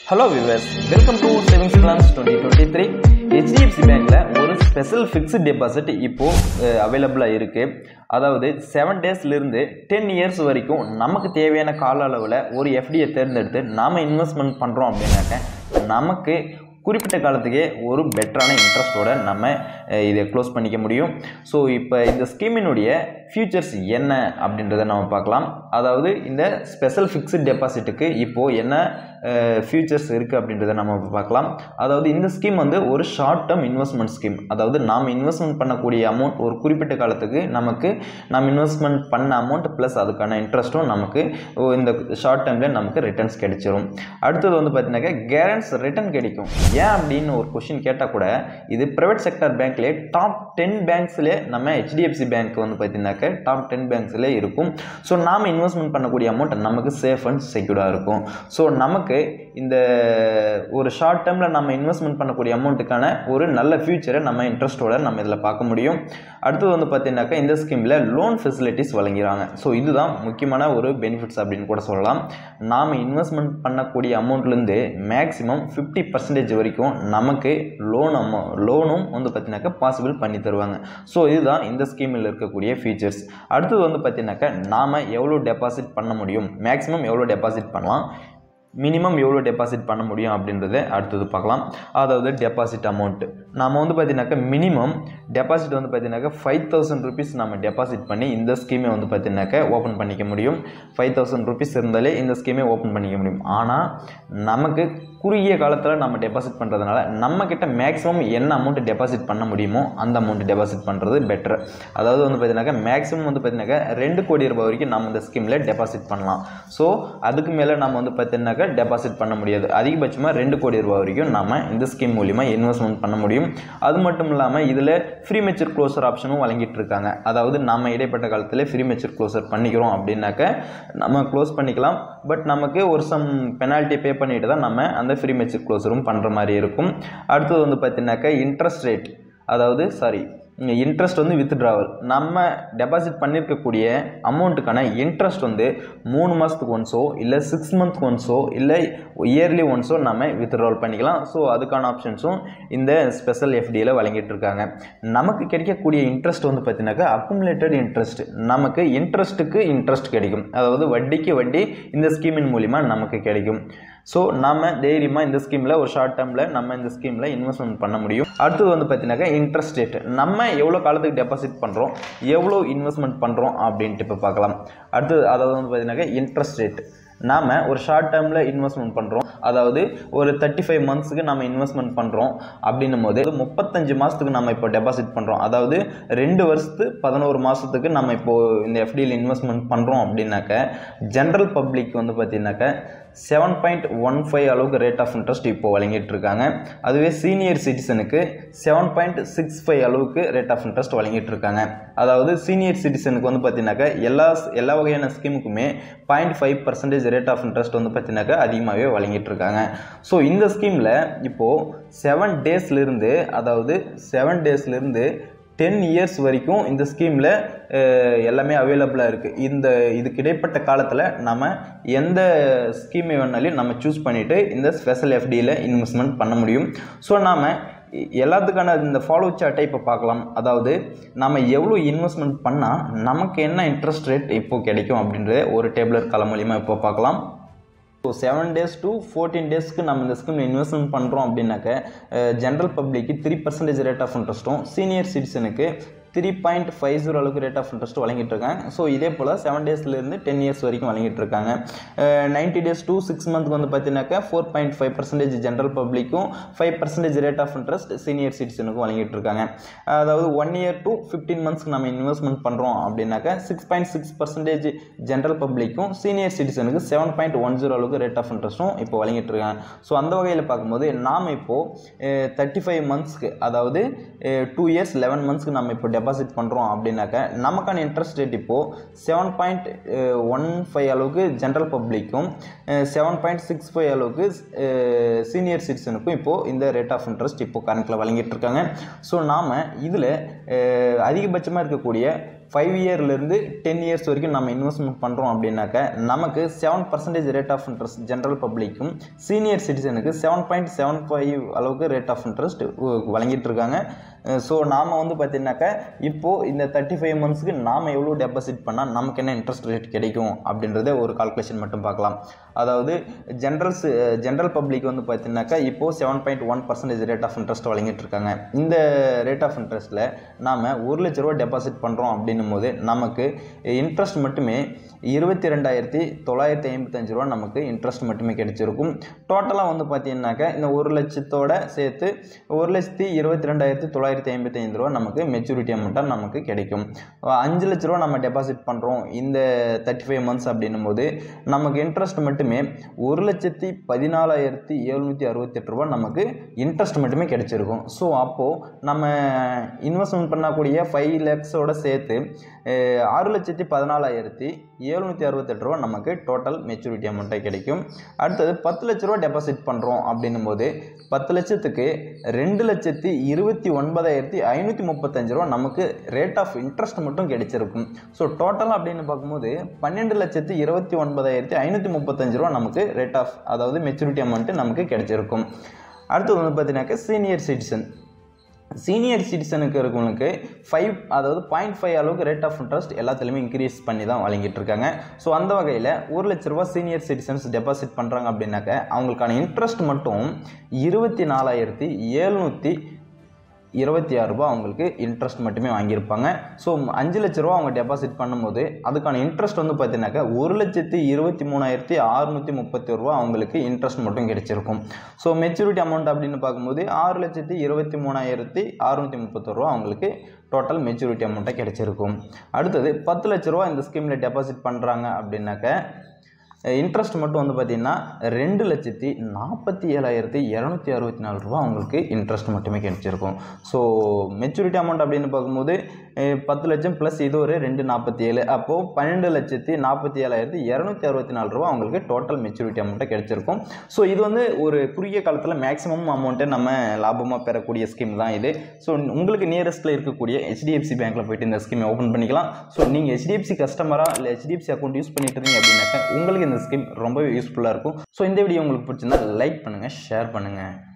hello viewers welcome to savings plans twenty twenty three HDFC பேங்க்கில் ஒரு special fixed deposit இப்போது அவைலபிளாக இருக்குது அதாவது செவன் டேஸ்லேருந்து டென் இயர்ஸ் வரைக்கும் நமக்கு தேவையான கால அளவில் ஒரு எஃப்டியை தேர்ந்தெடுத்து நாம் இன்வெஸ்ட்மெண்ட் பண்ணுறோம் அப்படின்னாக்க நமக்கு குறிப்பிட்ட காலத்துக்கே ஒரு பெட்டரான இன்ட்ரெஸ்ட்டோட நம்ம அஹ், இதை க்ளோஸ் பண்ணிக்க முடியும் ஸோ இப்போ இந்த ஸ்கீமினுடைய ஃபியூச்சர்ஸ் என்ன அப்படின்றத நம்ம பார்க்கலாம் அதாவது இந்த ஸ்பெஷல் ஃபிக்ஸ்டு டெபாசிட்டுக்கு இப்போது என்ன ஃபியூச்சர்ஸ் இருக்குது அப்படின்றத நம்ம இப்ப பார்க்கலாம் அதாவது இந்த ஸ்கீம் வந்து ஒரு ஷார்ட் டேர்ம் இன்வெஸ்ட்மெண்ட் ஸ்கீம் அதாவது நாம் இன்வெஸ்ட்மெண்ட் பண்ணக்கூடிய அமௌண்ட் ஒரு குறிப்பிட்ட காலத்துக்கு நமக்கு நாம் இன்வெஸ்ட்மெண்ட் பண்ண அமௌண்ட் ப்ளஸ் அதுக்கான இன்ட்ரெஸ்ட்டும் நமக்கு ஓ, இந்த ஷார்ட் டைமில் நமக்கு ரிட்டர்ன்ஸ் கிடைச்சிரும் அடுத்தது வந்து பார்த்தீங்கன்னாக்கா கேரண்ட்ஸ் ரிட்டர்ன் கிடைக்கும் ஏன் அப்படின்னு ஒரு கொஷின் கேட்டால் கூட இது ப்ரைவேட் செக்டர் பேங்க்லேயே டாப் டென் பேங்க்ஸ்லேயே நம்ம ஹெச்டிஎஃப்சி பேங்க் வந்து பார்த்தீங்கன்னாக்க டாப் டென் பேங்க்ஸ்லேயே இருக்கும் ஸோ நாம் இன்வெஸ்ட்மெண்ட் பண்ணக்கூடிய அமௌண்ட் நமக்கு சேஃப் அண்ட் செக்யூர்டாக இருக்கும் ஸோ நமக்கு இந்த ஒரு ஷார்ட் டேர்மில் நம்ம இன்வெஸ்ட்மெண்ட் பண்ணக்கூடிய அமௌண்ட்டுக்கான ஒரு நல்ல ஃபியூச்சரை நம்ம இன்ட்ரெஸ்ட்டோட நம்ம இதில் பார்க்க முடியும் அடுத்தது வந்து பார்த்தீங்கன்னாக்கா இந்த ஸ்கீமில் லோன் ஃபெசிலிட்டிஸ் வழங்கிறாங்க ஸோ இதுதான் முக்கியமான ஒரு பெனிஃபிட்ஸ் அப்படின்னு கூட சொல்லலாம் நாம் இன்வெஸ்ட்மெண்ட் பண்ணக்கூடிய அமௌண்ட்லேருந்து மேக்ஸிமம் ஃபிஃப்டி பர்சன்டேஜ் வரைக்கும் நமக்கு லோன் அமௌ லோனும் வந்து பார்த்தீங்கன்னாக்கா பாசிபிள் பண்ணி தருவாங்க ஸோ இதுதான் இந்த ஸ்கீமில் இருக்கக்கூடிய ஃபீச்சர்ஸ் அடுத்தது வந்து பார்த்தீங்கன்னாக்கா நாம் எவ்வளோ டெபாசிட் பண்ண முடியும் மேக்ஸிமம் எவ்வளோ டெபாசிட் பண்ணலாம் மினிமம் எவ்வளோ டெபாசிட் பண்ண முடியும் அப்படின்றத அடுத்தது பார்க்கலாம் அதாவது டெபாசிட் அமௌண்ட்டு நம்ம வந்து பார்த்தீங்கன்னாக்கா மினிமம் டெபாசிட் வந்து பார்த்தீங்கன்னாக்கா ஃபைவ் தௌசண்ட் ருபீஸ் நம்ம டெபாசிட் பண்ணி இந்த ஸ்கீமை வந்து பார்த்தீங்கன்னாக்கா ஓப்பன் பண்ணிக்க முடியும் ஃபைவ் தௌசண்ட் ருபீஸ் இருந்தாலே இந்த ஸ்கீமை ஓப்பன் பண்ணிக்க முடியும் ஆனால் நமக்கு குறுகிய காலத்தில் நம்ம டெபாசிட் பண்ணுறதுனால நம்மக்கிட்ட மேக்ஸிமம் என்ன அமௌண்ட் டெபாசிட் பண்ண முடியுமோ அந்த அமௌண்ட் டெபாசிட் பண்ணுறது பெட்டர் அதாவது வந்து பார்த்தீங்கன்னாக்கா மேக்ஸிமம் வந்து பார்த்தீங்கன்னாக்கா ரெண்டு கோடி ரூபாய் வரைக்கும் நம்ம இந்த ஸ்கீமில் டெபாசிட் பண்ணலாம் ஸோ அதுக்கு மேலே நம்ம வந்து பார்த்தீங்கன்னாக்கா டெபாசிட் பண்ண முடியாது அதிகபட்சமாக ரெண்டு கோடி ரூபாய் வரைக்கும் நம்ம இந்த ஸ்கீம் மூலிமா இன்வெஸ்ட்மெண்ட் பண்ண முடியும் அது மட்டும் இல்லாமல் இதில் ஃப்ரீ மெச்சூர் க்ளோசர் ஆப்ஷனும் வழங்கிட்டு இருக்காங்க அதாவது நம்ம இடைப்பட்ட காலத்தில் ஃப்ரீ மெச்சூர் க்ளோசர் பண்ணிக்கிறோம் அப்படின்னாக்க நம்ம க்ளோஸ் பண்ணிக்கலாம் பட் நமக்கு ஒரு சம் பெனால்ட்டி பே பண்ணிட்டு தான் நம்ம அந்த ஃப்ரீ மெச்சூர் க்ளோசரும் பண்ணுற மாதிரி இருக்கும் அடுத்தது வந்து பார்த்தீங்கன்னாக்கா இன்ட்ரெஸ்ட் ரேட் அதாவது சாரி இன்ட்ரெஸ்ட் வந்து வித்ட்ராவல் நம்ம டெபாசிட் பண்ணியிருக்கக்கூடிய அமௌண்ட்டுக்கான இன்ட்ரெஸ்ட் வந்து மூணு மாதத்துக்கு ஒன்ஸோ இல்லை சிக்ஸ் மந்த்க்கு ஒன்ஸோ இல்லை இயர்லி ஒன்ஸோ நம்ம வித்ட்ராவல் பண்ணிக்கலாம் ஸோ அதுக்கான ஆப்ஷன்ஸும் இந்த ஸ்பெஷல் எஃப்டியில் வழங்கிட்டு இருக்காங்க நமக்கு கிடைக்கக்கூடிய இன்ட்ரெஸ்ட் வந்து பார்த்தீங்கன்னாக்கா அக்குமுலேட்டட் இன்ட்ரெஸ்ட் நமக்கு இன்ட்ரெஸ்ட்டுக்கு இன்ட்ரெஸ்ட் கிடைக்கும் அதாவது வட்டிக்கு வட்டி இந்த ஸ்கீமின் மூலிமா நமக்கு கிடைக்கும் ஸோ நம்ம தைரியமாக இந்த ஸ்கீமில் ஒரு ஷார்ட் டேர்மில் நம்ம இந்த ஸ்கீமில் இன்வெஸ்ட்மெண்ட் பண்ண முடியும் அடுத்தது வந்து பார்த்தீங்கன்னாக்கா இன்ட்ரெஸ்ட் ரேட் நம்ம எவ்வளோ காலத்துக்கு டெபாசிட் பண்ணுறோம் எவ்வளோ இன்வெஸ்ட்மெண்ட் பண்ணுறோம் அப்படின்ட்டு இப்போ பார்க்கலாம் அடுத்தது அதாவது வந்து பார்த்தீங்கன்னாக்கா இன்ட்ரெஸ்ட் ரேட் நாம் ஒரு ஷார்ட் டேர்மில் இன்வெஸ்ட்மெண்ட் பண்ணுறோம் அதாவது ஒரு தேர்ட்டி ஃபைவ் மந்த்ஸுக்கு நம்ம இன்வெஸ்ட்மெண்ட் பண்ணுறோம் அப்படின்னும் போது முப்பத்தஞ்சு மாதத்துக்கு நம்ம இப்போ டெபாசிட் பண்ணுறோம் அதாவது ரெண்டு வருஷத்து பதினோரு மாதத்துக்கு நம்ம இப்போது இந்த எஃப்டியில் இன்வெஸ்ட்மெண்ட் பண்ணுறோம் அப்படின்னாக்க ஜென்ரல் பப்ளிக் வந்து பார்த்தீங்கன்னாக்க செவன் பாயிண்ட் ஒன் ஃபைவ் அளவுக்கு ரேட் ஆஃப் இன்ட்ரெஸ்ட் இப்போ வழங்கிட்டு இருக்காங்க அதுவே சீனியர் சிட்டிசனுக்கு செவன் பாயிண்ட் சிக்ஸ் ஃபைவ் அளவுக்கு ரேட் ஆஃப் இன்ட்ரெஸ்ட் வழங்கிட்டு இருக்காங்க அதாவது சீனியர் சிட்டிசனுக்கு வந்து பார்த்தீங்கன்னாக்கா எல்லா எல்லா வகையான ஸ்கீமுக்குமே point five percentage rate of interest வந்து பார்த்தீங்கன்னாக்கா அதிகமாகவே வழங்கிட்டு இருக்காங்க ஸோ இந்த ஸ்கீமில் இப்போது செவன் டேஸ்லேருந்து அதாவது செவன் டேஸ்லேருந்து டென் இயர்ஸ் வரைக்கும் இந்த ஸ்கீமில் எல்லாமே அவைலபிளாக இருக்குது இந்த இதுக்கு இடைப்பட்ட காலத்தில் நம்ம எந்த ஸ்கீமை வேணாலும் நம்ம சூஸ் பண்ணிவிட்டு இந்த ஸ்பெஷல் எஃப்டியில் இன்வெஸ்ட்மெண்ட் பண்ண முடியும் ஸோ நாம் எல்லாத்துக்கான இந்த ஃபாலோ சார்ட்டை இப்போ பார்க்கலாம் அதாவது நம்ம எவ்வளோ இன்வெஸ்ட்மெண்ட் பண்ணால் நமக்கு என்ன இன்ட்ரெஸ்ட் ரேட் இப்போ கிடைக்கும் அப்படின்றத ஒரு டேபிளர் காலம் மூலிமா இப்போ பார்க்கலாம் so seven days to fourteen டேஸ்க்கு நம்ம இந்த ஸ்கீமில் இன்வெஸ்ட்மெண்ட் பண்ணுறோம் அப்படின்னாக்க ஜென்ரல் பப்ளிக்கு த்ரீ பர்சன்டேஜ் ரேட் ஆஃப் இன்ட்ரெஸ்ட்டும் சீனியர் சிட்டிசனுக்கு த்ரீ பாயிண்ட் ஃபைவ் ஜீரோ அளவுக்கு ரேட் ஆஃப் இன்ட்ரெஸ்ட் வழங்கிட்டு இருக்காங்க ஸோ இதே போல் செவன் டேஸ்லேருந்து டென் இயர்ஸ் வரைக்கும் வழங்கிட்டு இருக்காங்க நைன்ட்டி டேஸ் டூ சிக்ஸ் மந்த்க்கு வந்து பார்த்தீங்கன்னாக்கா four point five percentage general பப்ளிக்கும் five percentage rate of interest senior சிட்டிசனுக்கும் வழங்கிட்டு இருக்காங்க அதாவது ஒன் இயர் டு ஃபிஃப்டீன் மந்த்ஸ்க்கு நம்ம இன்வெஸ்ட்மெண்ட் பண்ணுறோம் அப்படின்னாக்கா six point six percentage general பப்ளிக்கும் சீனியர் சிட்டிசனுக்கு செவன் பாயிண்ட் ஒன் ஜீரோ அளவுக்கு ரேட் ஆஃப் இன்ட்ரெஸ்ட்டும் இப்போ வழங்கிட்டு இருக்காங்க ஸோ அந்த வகையில் பார்க்கும்போது நாம் இப்போது தேர்ட்டி ஃபைவ் மந்த்ஸ்க்கு அதாவது டூ இயர்ஸ் லெவன் மந்த்ஸ்க்கு நம்ம இப்போ டெபாசிட் பண்ணுறோம் அப்படின்னாக்க நமக்கான இன்ட்ரெஸ்ட் ரேட் இப்போது செவன் பாயிண்ட் ஒன் ஃபைவ் அளவுக்கு ஜென்ரல் பப்ளிக்கும் செவன் பாயிண்ட் சிக்ஸ் ஃபைவ் அளவுக்கு சீனியர் சிட்டிசனுக்கும் இப்போது இந்த ரேட் ஆஃப் இன்ட்ரெஸ்ட் இப்போ கரண்ட்டில் வழங்கிட்டு இருக்காங்க ஸோ நாம் இதில் அதிகபட்சமாக இருக்கக்கூடிய ஃபைவ் இயர்லேருந்து டென் இயர்ஸ் வரைக்கும் நம்ம இன்வெஸ்ட்மெண்ட் பண்ணுறோம் அப்படின்னாக்க நமக்கு seven percentage rate of interest general பப்ளிக்கும் சீனியர் சிட்டிசனுக்கு செவன் பாயிண்ட் செவன் ஃபைவ் அளவுக்கு ரேட் ஆஃப் இன்ட்ரெஸ்ட் வழங்கிட்டு இருக்காங்க ஸோ நாம் வந்து பார்த்தீங்கன்னாக்கா இப்போது இந்த தேர்ட்டி ஃபைவ் மந்த்ஸ்க்கு நாம் எவ்வளோ டெபாசிட் பண்ணால் நமக்கு என்ன இன்ட்ரெஸ்ட் ரேட் கிடைக்கும் அப்படின்றத ஒரு கால்குலேஷன் மட்டும் பார்க்கலாம் அதாவது ஜென்ரல்ஸ் ஜென்ரல் பப்ளிக் வந்து பார்த்தீங்கன்னாக்கா இப்போது seven point one percentage rate of interest வழங்கிட்டு இருக்காங்க இந்த ரேட் ஆஃப் இன்ட்ரெஸ்ட்டில் நாம் ஒரு லட்ச ரூபா டெபாசிட் பண்ணுறோம் அப்படின்னும் போது நமக்கு இன்ட்ரெஸ்ட் மட்டுமே இருபத்தி ரெண்டாயிரத்தி தொள்ளாயிரத்தி ஐம்பத்தஞ்சு ரூபா நமக்கு இன்ட்ரெஸ்ட் மட்டுமே கிடைச்சிருக்கும் டோட்டலாக வந்து பார்த்தீங்கன்னாக்கா இந்த ஒரு லட்சத்தோட சேர்த்து ஒரு லட்சத்தி இருபத்தி ரெண்டாயிரத்தி தொள்ளாயிரத்தி ஐம்பத்தைந்து ரூபா நமக்கு மெச்சூரிட்டி அமௌண்ட்டாக நமக்கு கிடைக்கும் அஞ்சு லட்ச ரூபா நம்ம டெபாசிட் பண்ணுறோம் இந்த தேர்ட்டி ஃபைவ் மந்த்ஸ் அப்படின்னும் போது நமக்கு இன்ட்ரெஸ்ட் மட்டுமே ஒரு லட்சத்தி பதினாலாயிரத்தி எழுநூற்றி அறுபத்தெட்டு ரூபா நமக்கு இன்ட்ரெஸ்ட் மட்டுமே கிடைச்சிருக்கும் ஸோ அப்போது நம்ம இன்வெஸ்ட்மெண்ட் பண்ணக்கூடிய ஃபைவ் லேக்ஸோட சேர்த்து அஹ், ஆறு லட்சத்தி பதினாலாயிரத்தி எழுநூற்றி அறுபத்தெட்டு ரூபா நமக்கு டோட்டல் மெச்சூரிட்டி அமௌண்ட்டாக கிடைக்கும் அடுத்தது பத்து லட்ச ரூபா டெபாசிட் பண்ணுறோம் அப்படின்னும் போது பத்து லட்சத்துக்கு ரெண்டு லட்சத்தி இருபத்தி ஒன்பதாயிரத்தி ஐநூற்றி முப்பத்தஞ்சு ரூபா நமக்கு ரேட் ஆஃப் இன்ட்ரெஸ்ட் மட்டும் கிடைச்சிருக்கும் ஸோ டோட்டல் அப்படின்னு பார்க்கும்போது பன்னெண்டு லட்சத்தி இருபத்தி ஒன்பதாயிரத்தி ஐநூற்றி முப்பத்தஞ்சு ரூபா நமக்கு ரேட் ஆஃப் அதாவது மெச்சூரிட்டி அமௌண்ட்டு நமக்கு கிடைச்சிருக்கும் அடுத்தது வந்து பார்த்தீங்கன்னாக்கா சீனியர் சிட்டிசன் சீனியர் சிட்டிசனுக்கு இருக்கவங்களுக்கு ஃபைவ் அதாவது பாயிண்ட் ஃபைவ் அளவுக்கு ரேட் ஆஃப் இன்ட்ரெஸ்ட் எல்லாத்துலேயுமே இன்க்ரீஸ் பண்ணி தான் வழங்கிட்டு இருக்காங்க ஸோ அந்த வகையில் ஒரு லட்ச ரூபா சீனியர் சிட்டிசன்ஸ் டெபாசிட் பண்ணுறாங்க அப்படின்னாக்க அவங்களுக்கான இன்ட்ரெஸ்ட் மட்டும் இருபத்தி நாலாயிரத்தி எழுநூற்றி இருபத்தி ஆறு ரூபா அவங்களுக்கு இன்ட்ரெஸ்ட் மட்டுமே வாங்கியிருப்பாங்க ஸோ அஞ்சு லட்ச ரூபா அவங்க டெபாசிட் பண்ணும்போது அதுக்கான இன்ட்ரெஸ்ட் வந்து பார்த்தீங்கன்னாக்கா ஒரு லட்சத்தி இருபத்தி மூணாயிரத்தி அறுநூற்றி முப்பத்தி ரூபா அவங்களுக்கு இன்ட்ரெஸ்ட் மட்டும் கிடைச்சிருக்கும் ஸோ மெச்சூரிட்டி அமௌண்ட் அப்படின்னு பார்க்கும்போது ஆறு லட்சத்தி இருபத்தி மூணாயிரத்தி அறுநூற்றி முப்பத்தி ரூபா அவங்களுக்கு டோட்டல் மெச்சூரிட்டி அமௌண்ட்டாக கிடைச்சிருக்கும் அடுத்தது பத்து லட்ச ரூபா இந்த ஸ்கீமில் டெபாசிட் பண்ணுறாங்க அப்படின்னாக்க இன்ட்ரெஸ்ட் மட்டும் வந்து பார்த்திங்கன்னா ரெண்டு லட்சத்தி நாற்பத்தி ஏழாயிரத்தி இரநூத்தி அறுபத்தி நாலு ரூபா அவங்களுக்கு இன்ட்ரெஸ்ட் மட்டுமே கிடைச்சிருக்கும் ஸோ மெச்சூரிட்டி அமௌண்ட் அப்படின்னு பார்க்கும்போது அஹ், பத்து லட்சம் ப்ளஸ் இது ஒரு ரெண்டு நாற்பத்தி ஏழு அப்போது பன்னெண்டு லட்சத்தி நாற்பத்தி ஏழாயிரத்தி இரநூத்தி அறுபத்தி நாலு ரூபா அவங்களுக்கு டோட்டல் மெச்சூரிட்டி அமௌண்ட்டாக கிடைச்சிருக்கும் ஸோ இது வந்து ஒரு குறுகிய காலத்தில் மேக்ஸிமம் அமௌண்ட்டை நம்ம லாபமாக பெறக்கூடிய ஸ்கீம் தான் இது ஸோ உங்களுக்கு நியரஸ்ட்டில் இருக்கக்கூடிய ஹெச்டிஎஃப்சி பேங்க்கில் போயிட்டு இந்த ஸ்கீமை ஓப்பன் பண்ணிக்கலாம் ஸோ நீங்கள் ஹெச்டிஎஃப்சி கஸ்டமராக இல்லை ஹெச்டிஎஃப்சி அக்கௌண்ட் யூஸ் பண்ணிட்டு இருந்தீங்க அப்படின்னாக்கா உங்களுக்கு இந்த ஸ்கீம் ரொம்பவே யூஸ்ஃபுல்லாக இருக்கும் ஸோ இந்த வீடியோ உங்களுக்கு பிடிச்சிருந்தா லைக் பண்ணுங்கள் ஷேர் பண்ணுங்கள்